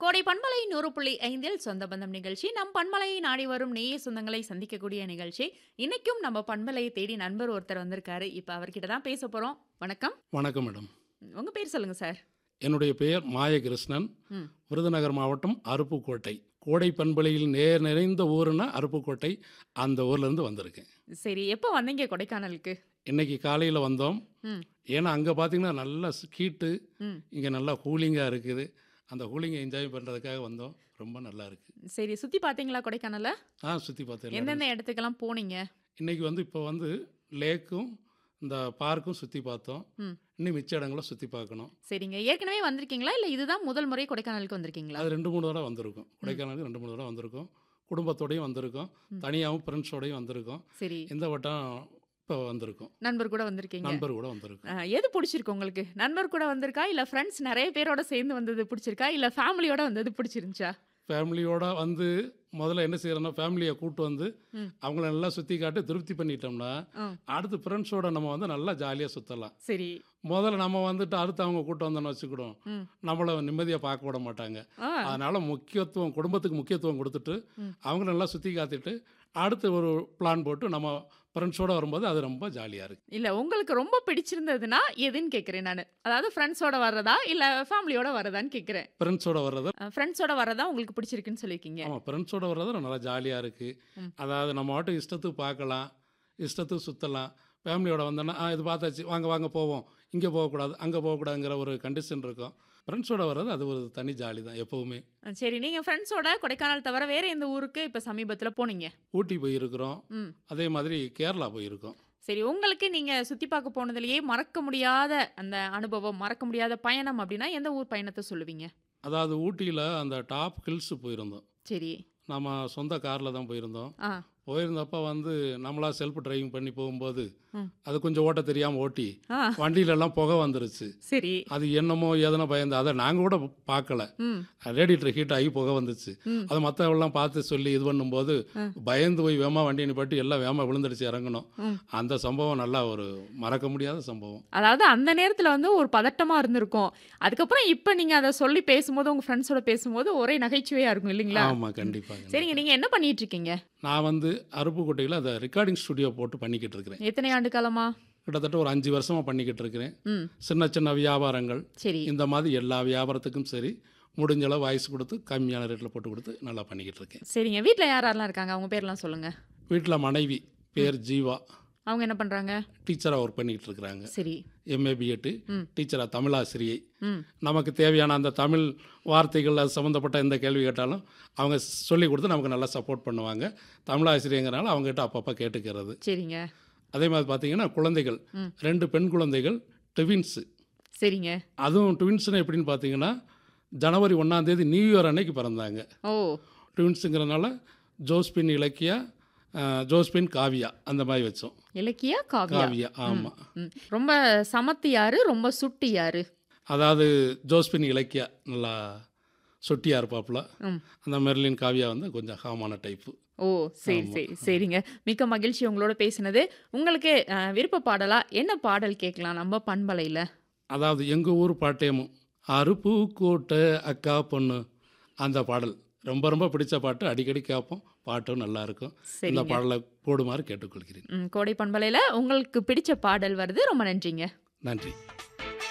கோடை பண்பலை நூறு புள்ளி ஐந்தில் சொந்த பந்தம் நிகழ்ச்சி நம் பண்பலையை நாடி வரும் நேய சொந்தங்களை சந்திக்கக்கூடிய நிகழ்ச்சி இன்னைக்கும் நம்ம பண்பலையை தேடி நண்பர் ஒருத்தர் வந்திருக்காரு இப்ப அவர்கிட்ட தான் பேச போறோம் வணக்கம் வணக்கம் மேடம் உங்க பேர் சொல்லுங்க சார் என்னுடைய பெயர் மாயகிருஷ்ணன் ம். விருதுநகர் மாவட்டம் அருப்புக்கோட்டை கோடை பண்பலையில் நேர் நிறைந்த ஊருன்னா அருப்புக்கோட்டை அந்த ஊர்லேருந்து வந்திருக்கேன் சரி எப்போ வந்தீங்க கொடைக்கானலுக்கு இன்னைக்கு காலையில் வந்தோம் ம் ஏன்னா அங்கே பார்த்தீங்கன்னா நல்ல ஹீட்டு ம் இங்கே நல்லா கூலிங்காக இருக்குது அந்த கூலிங்கை என்ஜாய் பண்ணுறதுக்காக வந்தோம் ரொம்ப நல்லா இருக்குது சரி சுத்தி பாத்தீங்களா கொடைக்கானல ஆ சுற்றி பார்த்தேன் எந்தெந்த இடத்துக்கெல்லாம் போனீங்க இன்னைக்கு வந்து இப்போ வந்து லேக்கும் இந்த பார்க்கும் சுற்றி பார்த்தோம் ம். இன்னும் மிச்ச இடங்களை சுற்றி பார்க்கணும் சரிங்க ஏற்கனவே வந்திருக்கீங்களா இல்ல இதுதான் முதல் முறை கொடைக்கானலுக்கு வந்திருக்கீங்களா அது ரெண்டு மூணு தடவை வந்திருக்கும் கொடைக்கானலுக்கு ரெண்டு மூணு தடவை வந்திருக்கோம் குடும்பத்தோடையும் வந்திருக்கோம் ம். தனியாகவும் ஃப்ரெண்ட்ஸோடையும் வந்திருக்கோம் சரி இந்த வட்டம் இப்போ வந்திருக்கோம் நண்பர் கூட வந்திருக்கீங்க நண்பர் கூட வந்திருக்கோம் ஆ, எது பிடிச்சிருக்கு உங்களுக்கு நண்பர் கூட வந்திருக்கா இல்ல ஃப்ரெண்ட்ஸ் நிறைய பேரோட சேர்ந்து வந்தது பிடிச்சிருக்கா இல்ல ஃபேமிலியோட வந்தது பிடிச்சிருந்துச்சா ஃபேமிலியோட வந்து முதல்ல என்ன செய்யறோம்னா ஃபேமிலியை கூட்டு வந்து ம். அவங்கள நல்லா சுற்றி காட்டி திருப்தி பண்ணிட்டோம்னா ம். அடுத்து ஃப்ரெண்ட்ஸோட நம்ம வந்து நல்லா ஜாலியாக சுற்றலாம் சரி முதல்ல நம்ம வந்துட்டு அடுத்து அவங்க கூட்டு வந்தோம்னு வச்சுக்கிடும் ம். நம்மளை நிம்மதியாக பார்க்க விட மாட்டாங்க ஆ அதனால முக்கியத்துவம் குடும்பத்துக்கு முக்கியத்துவம் கொடுத்துட்டு ம். அவங்கள நல்லா சுற்றி காத்திட்டு அடுத்து ஒரு பிளான் போட்டு நம்ம ஃப்ரெண்ட்ஸோட வரும்போது அது ரொம்ப ஜாலியாக இருக்குது இல்ல உங்களுக்கு ரொம்ப பிடிச்சிருந்ததுன்னா எதுன்னு கேக்குறேன் நான் அதாவது ஃப்ரெண்ட்ஸோட வர்றதா இல்ல ஃபேமிலியோட வர்றதான்னு கேக்குறேன் ஃப்ரெண்ட்ஸோட வர்றது ஃப்ரெண்ட்ஸோட வர்றதா உங்களுக்கு பிடிச்சிருக்குன்னு சொல்லியிருக்கீங்க ஆமாம் ஃப்ரெண்ட்ஸோட வர்றது நல்லா ஜாலியாக இருக்குது ம். அதாவது நம்ம மட்டும் இஷ்டத்துக்கு பார்க்கலாம் இஷ்டத்துக்கு சுற்றலாம் ஃபேமிலியோட வந்தோன்னா ஆ இது பார்த்தாச்சு வாங்க வாங்க போவோம் இங்கே போகக்கூடாது அங்கே போகக்கூடாதுங்கிற ஒரு கண்டிஷன் இருக்கும் ஃப்ரெண்ட்ஸோட வர்றது அது ஒரு தனி ஜாலி தான் எப்போவுமே ஆ, சரி நீங்க ஃப்ரெண்ட்ஸோட கொடைக்கானல் தவிர வேற எந்த ஊருக்கு இப்ப சமீபத்துல போனீங்க ஊட்டி போயிருக்கிறோம் ம் அதே மாதிரி கேரளா போயிருக்கோம் சரி உங்களுக்கு நீங்க சுத்தி பார்க்க போனதுலயே மறக்க முடியாத அந்த அனுபவம் மறக்க முடியாத பயணம் அப்படின்னா எந்த ஊர் பயணத்தை சொல்லுவீங்க அதாவது ஊட்டியில் அந்த டாப் ஹில்ஸு போயிருந்தோம் சரி நம்ம சொந்த காரில் தான் போயிருந்தோம் ஆ போயிருந்தப்ப வந்து நம்மளா செல்ஃப் டிரைவிங் பண்ணி போகும்போது ம். அது கொஞ்சம் ஓட்ட தெரியாமல் ஓட்டி ஆ வண்டியில எல்லாம் புகை வந்துருச்சு சரி அது என்னமோ எதனோ பயந்து அதை நாங்கள் கூட பார்க்கல ம் ரேடியேட்டர் ஹீட் ஆகி புகை வந்துச்சு ம். அது மற்றவெல்லாம் பார்த்து சொல்லி இது பண்ணும்போது ஆ. பயந்து போய் வேமா வண்டி நிப்பாட்டி எல்லாம் வேமா விழுந்துடுச்சு இறங்கணும் ம். அந்த சம்பவம் நல்லா ஒரு மறக்க முடியாத சம்பவம் அதாவது அந்த நேரத்துல வந்து ஒரு பதட்டமா இருந்திருக்கும் அதுக்கப்புறம் இப்ப நீங்க அதை சொல்லி பேசும்போது உங்க ஃப்ரெண்ட்ஸோட பேசும்போது ஒரே நகைச்சுவையா இருக்கும் இல்லைங்களா ஆமாம் கண்டிப்பாக சரிங்க நீங்க என்ன பண்ணிட்டு இருக்கீங்க நான் வந்து அருப்புக்கோட்டையில் அதை ரெக்கார்டிங் ஸ்டுடியோ போட்டு பண்ணிக்கிட்டு இருக்கிறேன் எத்தனை ஆண்டு காலமா கிட்டத்தட்ட ஒரு அஞ்சு வருஷமாக பண்ணிக்கிட்டு இருக்கிறேன் ம் சின்ன சின்ன வியாபாரங்கள் சரி இந்த மாதிரி எல்லா வியாபாரத்துக்கும் சரி முடிஞ்ச அளவு வாய்ஸ் கொடுத்து கம்மியான ரேட்டில் போட்டு கொடுத்து நல்லா பண்ணிக்கிட்டு இருக்கேன் சரிங்க வீட்ல யார் யாரெல்லாம் இருக்காங்க அவங்க பேர்லாம் சொல்லுங்க வீட்டில் மனைவி பேர் ஜீவா அவங்க என்ன பண்றாங்க டீச்சராக ஒர்க் பண்ணிக்கிட்டு இருக்கிறாங்க சரி எம்ஏ பிஎட்டு ம். டீச்சராக தமிழாசிரியை ம் நமக்கு தேவையான அந்த தமிழ் வார்த்தைகள் அது சம்மந்தப்பட்ட எந்த கேள்வி கேட்டாலும் அவங்க சொல்லி கொடுத்து நமக்கு நல்லா சப்போர்ட் பண்ணுவாங்க தமிழாசிரியங்கிறனால அவங்ககிட்ட அப்பப்போ கேட்டுக்கிறது சரிங்க அதே மாதிரி பார்த்தீங்கன்னா குழந்தைகள் ம். ரெண்டு பெண் குழந்தைகள் ட்வின்ஸு சரிங்க அதுவும் ட்வின்ஸ்னு எப்படின்னு பார்த்தீங்கன்னா ஜனவரி ஒன்றாம் தேதி நியூ இயர் அன்னைக்கு பிறந்தாங்க ஓ ட்வின்ஸுங்கிறனால ஜோஸ்பின் இலக்கியா அஹ், ஜோஸ்பின் காவியா அந்த மாதிரி வச்சோம் இலக்கியா காவியா காவியா ஆமாம் ம். ரொம்ப சமத்து யாரு ரொம்ப சுட்டி யாரு அதாவது ஜோஸ்பின் இலக்கியா நல்லா சொட்டியாக இருப்பாப்புல ம். அந்த மெர்லின் காவியா வந்து கொஞ்சம் ஹாமான டைப்பு ஓ சரி ஆமா. சரி சரிங்க மிக்க மகிழ்ச்சி உங்களோட பேசினது உங்களுக்கு அஹ், விருப்ப பாடலா என்ன பாடல் கேட்கலாம் நம்ம பண்பலையில் அதாவது எங்கள் ஊர் பாட்டேமும் அருப்பு கோட்டை அக்கா பொண்ணு அந்த பாடல் ரொம்ப ரொம்ப பிடிச்ச பாட்டு அடிக்கடி கேட்போம் பாட்டும் நல்லா இருக்கும் இந்த சரிங்க பாடலை போடுமாறு கேட்டுக்கொள்கிறேன் ம், கோடை பண்பலையில் உங்களுக்கு பிடிச்ச பாடல் வருது ரொம்ப நன்றிங்க நன்றி